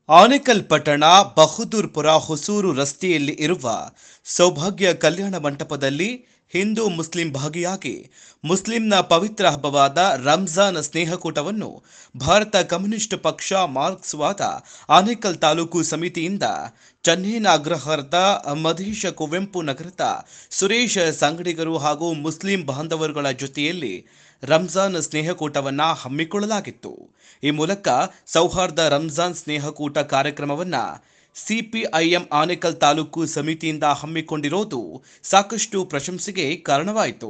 ಆನೇಕಲ್ ಪಟ್ಟಣ ಬಹದ್ದೂರ್ಪುರ ಹೊಸೂರು ರಸ್ತೆಯಲ್ಲಿ ಇರುವ ಸೌಭಾಗ್ಯ ಕಲ್ಯಾಣ ಮಂಟಪದಲ್ಲಿ ಹಿಂದೂ ಮುಸ್ಲಿಂ ಭಾಗಿಯಾಗಿ ಮುಸ್ಲಿಂನ ಪವಿತ್ರ ಹಬ್ಬವಾದ ರಂಜಾನ್ ಸ್ನೇಹಕೂಟವನ್ನು ಭಾರತ ಕಮ್ಯುನಿಸ್ಟ್ ಪಕ್ಷ ಮಾರ್ಕ್ಸ್ವಾದ ಆನೇಕಲ್ ತಾಲೂಕು ಸಮಿತಿಯಿಂದ ಚನ್ನೇನ ಅಗ್ರಹಾರದ ಮಧೇಶ ಕುವೆಂಪು ನಗರದ ಸುರೇಶ್ ಸಂಗಡಿಗರು ಹಾಗೂ ಮುಸ್ಲಿಂ ಬಾಂಧವರುಗಳ ಜೊತೆಯಲ್ಲಿ ರಂಜಾನ್ ಸ್ನೇಹಕೂಟವನ್ನ ಹಮ್ಮಿಕೊಳ್ಳಲಾಗಿತ್ತು ಈ ಮೂಲಕ ಸೌಹಾರ್ದ ರಂಜಾನ್ ಸ್ನೇಹಕೂಟ ಕಾರ್ಯಕ್ರಮವನ್ನ ಸಿಪಿಐಎಂ ಆನೇಕಲ್ ತಾಲೂಕು ಸಮಿತಿಯಿಂದ ಹಮ್ಮಿಕೊಂಡಿರೋದು ಸಾಕಷ್ಟು ಪ್ರಶಂಸೆಗೆ ಕಾರಣವಾಯಿತು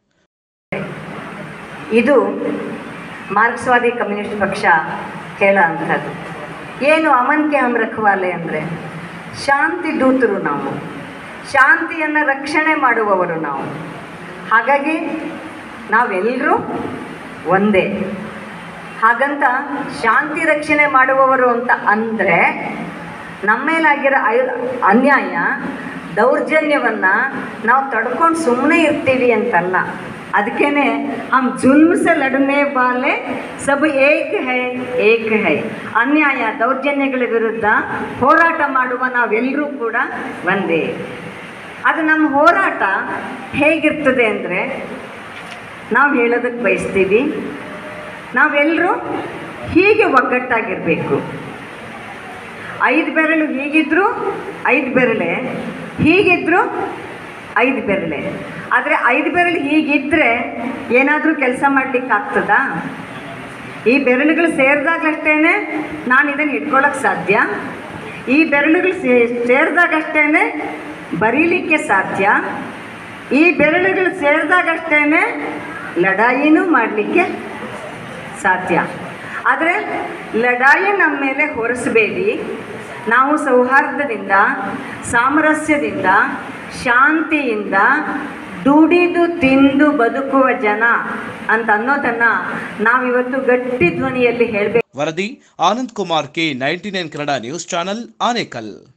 ಇದು ಮಾರ್ಕ್ಸ್ವಾದಿ ಕಮ್ಯುನಿಸ್ಟ್ ಪಕ್ಷ ಹೇಳೋ ಅಂಥದ್ದು ಏನು ಅಮನ್ ಕೆ ಹಮ್ ರಖವಾಲೆ ಅಂದರೆ ಶಾಂತಿ ದೂತರು ನಾವು ಶಾಂತಿಯನ್ನು ರಕ್ಷಣೆ ಮಾಡುವವರು ನಾವು ಹಾಗಾಗಿ ನಾವೆಲ್ಲರೂ ಒಂದೇ ಹಾಗಂತ ಶಾಂತಿ ರಕ್ಷಣೆ ಮಾಡುವವರು ಅಂತ ಅಂದರೆ ನಮ್ಮ ಮೇಲಾಗಿರೋ ಐ- ಅನ್ಯಾಯ ದೌರ್ಜನ್ಯವನ್ನು ನಾವು ತಡ್ಕೊಂಡು ಸುಮ್ಮನೆ ಇರ್ತೀವಿ ಅಂತಲ್ಲ ಅದಕ್ಕೇನೆ ಹಮ್ ಜುಲ್ಮ್ ಸೆ ಲಡನೆ ವಾಲೆ ಸಬ್ ಏಕ್ ಹೈ ಏಕ್ ಹೈ ಅನ್ಯಾಯ ದೌರ್ಜನ್ಯಗಳ ವಿರುದ್ಧ ಹೋರಾಟ ಮಾಡುವ ನಾವೆಲ್ಲರೂ ಕೂಡ ಒಂದೇ ಅದು ನಮ್ಮ ಹೋರಾಟ ಹೇಗಿರ್ತದೆ ಅಂದರೆ ನಾವು ಹೇಳೋದಕ್ಕೆ ಬಯಸ್ತೀವಿ ನಾವೆಲ್ಲರೂ ಹೀಗೆ ಒಗ್ಗಟ್ಟಾಗಿರಬೇಕು ಐದು ಬೆರಳು ಹೀಗಿದ್ರು ಐದು ಬೆರಳೆ ಹೀಗಿದ್ರು ಐದು ಬೆರಳೆ ಆದರೆ ಐದು ಬೆರಳು ಹೀಗಿದ್ದರೆ ಏನಾದರೂ ಕೆಲಸ ಮಾಡಲಿಕ್ಕೆ ಆಗ್ತದಾ ಈ ಬೆರಳುಗಳು ಸೇರಿದಾಗಷ್ಟೇ ನಾನು ಇದನ್ನು ಇಟ್ಕೊಳ್ಳೋಕೆ ಸಾಧ್ಯ ಈ ಬೆರಳುಗಳು ಸೇ ಸೇರಿದಾಗಷ್ಟೇ ಬರೀಲಿಕ್ಕೆ ಸಾಧ್ಯ ಈ ಬೆರಳುಗಳು ಸೇರಿದಾಗಷ್ಟೇ ಲಡಾಯಿನೂ ಮಾಡಲಿಕ್ಕೆ ಸಾಧ್ಯ ಆದರೆ ಲಡಾಯಿ ನಮ್ಮ ಮೇಲೆ ಹೊರಿಸಬೇಡಿ ನಾವು ಸೌಹಾರ್ದದಿಂದ ಸಾಮರಸ್ಯದಿಂದ ಶಾಂತಿಯಿಂದ ದುಡಿದು ತಿಂದು ಬದುಕುವ ಜನ ಅಂತ ಅನ್ನೋದನ್ನು ನಾವಿವತ್ತು ಗಟ್ಟಿ ಧ್ವನಿಯಲ್ಲಿ ಹೇಳಬೇಕು ವರದಿ Anand Kumar K ninety nine Kannada news channel Anekal